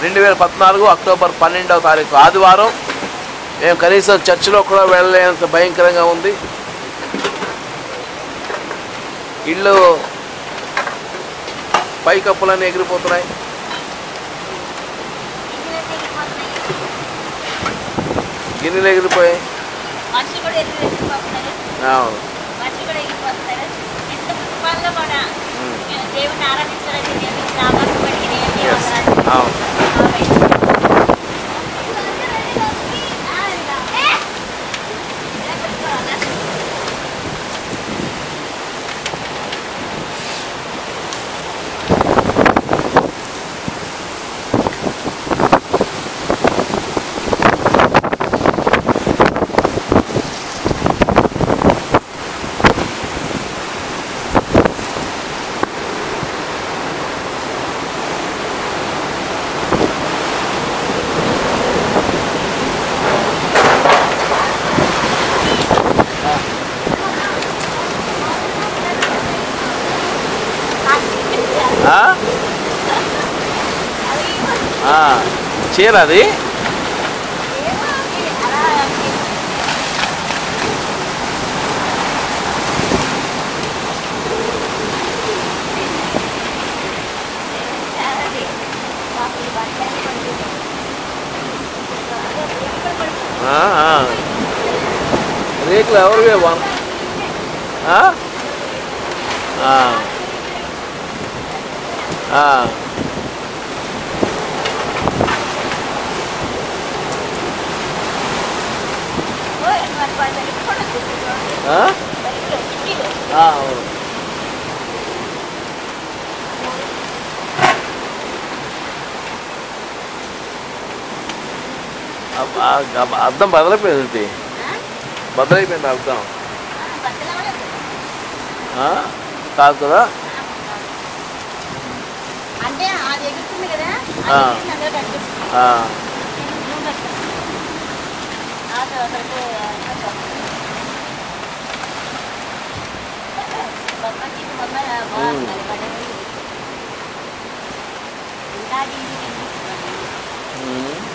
రెండు వేల పద్నాలుగు అక్టోబర్ పన్నెండవ తారీఖు ఆదివారం మేము కనీసం చర్చిలో కూడా వెళ్ళలేనంత భయంకరంగా ఉంది ఇళ్ళు పైకప్పులన్నీ ఎగిరిపోతున్నాయి గిన్నెలు ఎగిరిపోయాయి మనుషులు కూడా ఎదురు ఎదిరిపోతున్నారు అవును మనుషులు కూడా ఎగిరిపోతున్నారు ఎంత కుటుంబాల్లో కూడా ఉమ్. మేము దేవుని ఆరాధించాలని దేవుని నామాన్ని బట్టి దేవుని Yes. వందనాలు. అవును ఆ? ఆ, చీర అది ఆ, ఆ. రేకులు ఎవరివే వన్ ఆ? ఆ. ఆ. ఆ? ఆ, అవును. అబ్బ, ఆ, అబ్బ, అద్దం బదలైపోయింది బదలైపోయింది అర్థం ఆ? కాదు కదా అంటే అది ఎగురుతుంది కదా ఆ. అది ఎగిరింది అందులో కనిపిస్తుంది. ఆ, నువ్వు పెట్టు. ఆ తర్వాత బొమ్మకి ఇది బొమ్మ బాగుంది అది పడ్డది. ఇంకా దీన్ని కనిపిస్తుంది. ఉమ్.